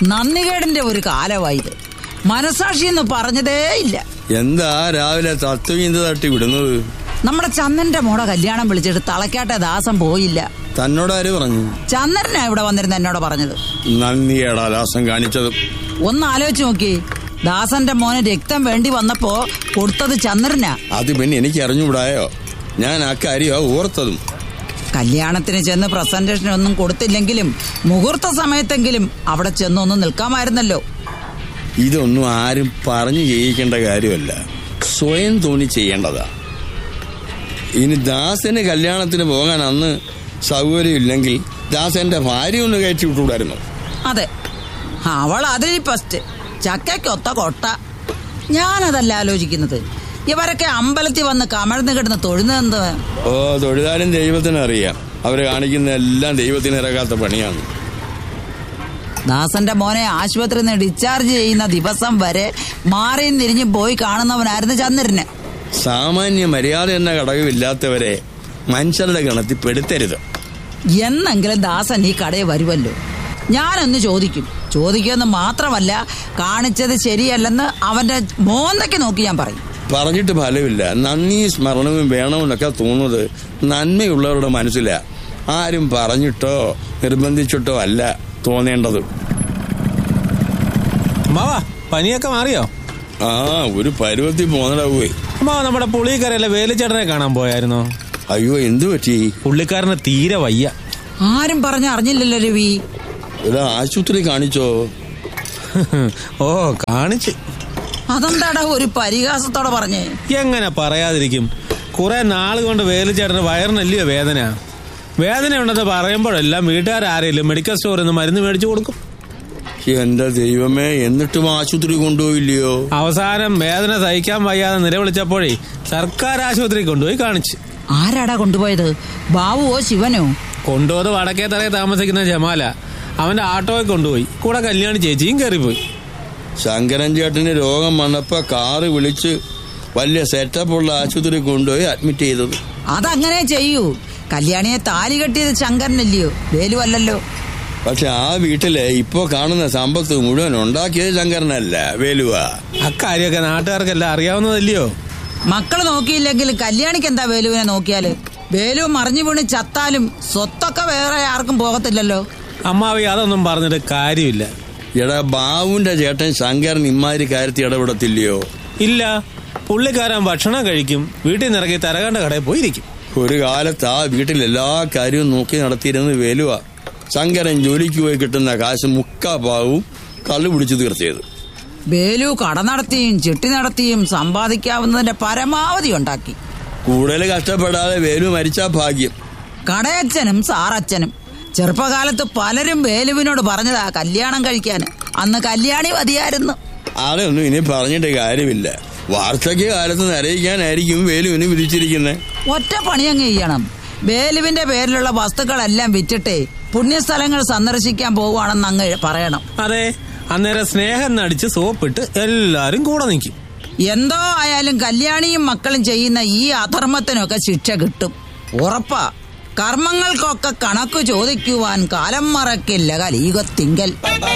നന്ദികേടിന്റെ ഒരു കാലമായത് മനസാക്ഷി എന്ന് പറഞ്ഞതേ ഇല്ല എന്താ രാവിലെ തത്വീന്ത തട്ടി വിടുന്നത് നമ്മുടെ ചന്ദന്റെ മോടെ കല്യാണം വിളിച്ചിട്ട് തളയ്ക്കാട്ടെ ദാസം പോയില്ല തന്നോടാര് പറഞ്ഞു ചന്ദ്രനാ ഇവിടെ വന്നിരുന്ന എന്നോട് പറഞ്ഞത് നന്ദിയേടാ ലാസം കാണിച്ചത് ഒന്ന് ആലോചിച്ച് നോക്കി ദാസന്റെ മോന് രക്തം വേണ്ടി വന്നപ്പോ കൊടുത്തത് ചന്ദ്രനാ അത് പിന്നെ എനിക്ക് അറിഞ്ഞുകൂടായോ ഞാൻ അക്കാര്യ ഓർത്തതും കല്യാണത്തിന് ചെന്ന് പ്രസന്റേഷൻ ഒന്നും കൊടുത്തില്ലെങ്കിലും മുഹൂർത്ത സമയത്തെങ്കിലും അവിടെ ചെന്നൊന്ന് നിൽക്കാമായിരുന്നല്ലോ ഇതൊന്നും ആരും പറഞ്ഞു ചെയ്യിക്കേണ്ട കാര്യമല്ല സ്വയം തോന്നി ചെയ്യേണ്ടതാ ഇനി ദാസന് കല്യാണത്തിന് പോകാൻ അന്ന് സൗകര്യമില്ലെങ്കിൽ ദാസന്റെ ഭാര്യ ഒന്ന് കയറ്റി വിട്ടുകൂടായിരുന്നു അതെ അവൾ അതിൽ ഫസ്റ്റ് ചക്കയ്ക്കൊത്ത കൊട്ട ഞാനതല്ല ആലോചിക്കുന്നത് ഇവരൊക്കെ അമ്പലത്തിൽ വന്ന് കമഴ്ന്ന് കിടന്ന് തൊഴുന്നത് ഓ തൊഴിലാലും ദൈവത്തിന് അറിയാം അവര് കാണിക്കുന്ന എല്ലാം ദൈവത്തിന് ഇറങ്ങാത്ത പണിയാണ് ദാസന്റെ മോനെ ആശുപത്രിയിൽ നിന്ന് ഡിസ്ചാർജ് ചെയ്യുന്ന ദിവസം വരെ മാറിയും തിരിഞ്ഞും പോയി കാണുന്നവനായിരുന്നു ചന്ദ്രന് സാമാന്യ മര്യാദ എന്ന ഘടകമില്ലാത്തവരെ മനുഷ്യരുടെ ഗണത്തിൽ പെടുത്തരുത് എന്നെങ്കിലും ദാസൻ ഈ കടയിൽ വരുമല്ലോ ഞാനൊന്ന് ചോദിക്കും ചോദിക്കുമെന്ന് മാത്രമല്ല കാണിച്ചത് ശരിയല്ലെന്ന് അവന്റെ മോന്തയ്ക്ക് നോക്കി ഞാൻ പറയും പറഞ്ഞിട്ട് ഫലമില്ല നന്ദി സ്മരണവും വേണമെന്നൊക്കെ തോന്നുന്നത് നന്മയുള്ളവരുടെ മനസ്സിലാ ആരും പറഞ്ഞിട്ടോ നിർബന്ധിച്ചിട്ടോ അല്ല തോന്നേണ്ടത് അമ്മാവാ പനിയൊക്കെ മാറിയോ ആ ഒരു പരുവത്തിൽ പോന്നടാ പോയി അമ്മാവ നമ്മുടെ പുളിക്കരയിലെ വേലിച്ചേട്ടനെ കാണാൻ പോയായിരുന്നോ അയ്യോ എന്തു പറ്റി പുള്ളിക്കാരന് തീരെ വയ്യ ആരും പറഞ്ഞ അറിഞ്ഞില്ലല്ലോ രവി ഒരു ആശുപത്രി കാണിച്ചോ ഓ കാണിച്ച് അതെന്താടാ ഒരു പരിഹാസത്തോടെ പറഞ്ഞേ എങ്ങനെ പറയാതിരിക്കും കുറെ നാൾ കൊണ്ട് വേലിച്ചേട്ടന് വയറിനല്ലയോ വേദന വേദന ഉണ്ടെന്ന് പറയുമ്പോഴെല്ലാം വീട്ടുകാരാരെങ്കിലും മെഡിക്കൽ സ്റ്റോറിൽ നിന്ന് മരുന്ന് മേടിച്ചു കൊടുക്കും എന്റെ ദൈവമേ എന്നിട്ടും ആശുപത്രി കൊണ്ടുപോയില്ലയോ അവസാനം വേദന സഹിക്കാൻ വയ്യാതെ നിലവിളിച്ചപ്പോഴേ സർക്കാർ ആശുപത്രി കൊണ്ടുപോയി കാണിച്ച് ആരാടാ കൊണ്ടുപോയത് ബാബുവോ ശിവനോ കൊണ്ടുപോയത് വടക്കേ തറയിൽ താമസിക്കുന്ന ജമാല അവന്റെ ഓട്ടോയിൽ കൊണ്ടുപോയി കൂടെ കല്യാണി ചേച്ചിയും കയറിപ്പോയി ശങ്കരൻ ചേട്ടന് രോഗം വന്നപ്പോ കാറ് വിളിച്ച് വലിയ സെറ്റപ്പുള്ള ആശുപത്രി കൊണ്ടുപോയി അഡ്മിറ്റ് ചെയ്തത് അതങ്ങനെ ചെയ്യൂ കല്യാണിയെ താലി കെട്ടിയത് ശങ്കരനല്ലയോ വേലുവല്ലല്ലോ പക്ഷെ ആ വീട്ടിലെ ഇപ്പോ കാണുന്ന സമ്പത്ത് മുഴുവൻ ഉണ്ടാക്കിയത് ശങ്കരനല്ല വേലുവാ അക്കാര്യമൊക്കെ നാട്ടുകാർക്കെല്ലാം അറിയാവുന്നതല്ലയോ മക്കള് നോക്കിയില്ലെങ്കിൽ കല്യാണിക്ക് എന്താ വേലുവിനെ നോക്കിയാല് വേലു മറിഞ്ഞു വീണ് ചത്താലും സ്വത്തൊക്കെ വേറെ ആർക്കും പോകത്തില്ലല്ലോ അമ്മാവി അതൊന്നും പറഞ്ഞിട്ട് കാര്യമില്ല എടാ ബാവുന്റെ ചേട്ടൻ ശങ്കരൻ ഇമാതിരി കാര്യത്തിൽ ഇടപെടത്തില്ലയോ ഇല്ല പുള്ളിക്കാരൻ ഭക്ഷണം കഴിക്കും വീട്ടിൽ നിന്ന് ഇറങ്ങി തരകണ്ട കടയിൽ പോയിരിക്കും ഒരു കാലത്ത് ആ വീട്ടിൽ എല്ലാ കാര്യവും നോക്കി നടത്തിയിരുന്നത് വേലുവാ ശങ്കരൻ ജോലിക്ക് പോയി കിട്ടുന്ന കാശ് മുക്കാ പാവും കള്ളു പിടിച്ചു തീർച്ചയത് വേലു കട നടത്തിയും ചിട്ടി നടത്തിയും സമ്പാദിക്കാവുന്നതിന്റെ പരമാവധി ഉണ്ടാക്കി കൂടുതൽ കഷ്ടപ്പെടാതെ വേലു മരിച്ചാ ഭാഗ്യം കടയച്ഛനും സാറച്ഛനും ചെറുപ്പകാലത്ത് പലരും വേലുവിനോട് പറഞ്ഞതാ കല്യാണം കഴിക്കാൻ അന്ന് കല്യാണി മതിയായിരുന്നു അതൊന്നും ഇനി പറഞ്ഞിട്ട് കാര്യമില്ല വാർദ്ധക്യ കാലത്ത് നരയിക്കാനായിരിക്കും വേലുവിന് വിധിച്ചിരിക്കുന്നത് ഒറ്റ പണിയങ്ങ് ചെയ്യണം വേലുവിന്റെ പേരിലുള്ള വസ്തുക്കളെല്ലാം വിറ്റിട്ടേ പുണ്യസ്ഥലങ്ങൾ സന്ദർശിക്കാൻ പോവുകയാണെന്ന് അങ്ങ് പറയണം അതെ അന്നേരം സ്നേഹം നടിച്ച് സോപ്പിട്ട് എല്ലാരും കൂടെ നിൽക്കും എന്തോ ആയാലും കല്യാണിയും മക്കളും ചെയ്യുന്ന ഈ അധർമ്മത്തിനൊക്കെ ശിക്ഷ കിട്ടും ഉറപ്പാ കർമ്മങ്ങൾക്കൊക്കെ കണക്ക് ചോദിക്കുവാൻ കാലം മറക്കില്ല കലീകത്തിങ്കൽ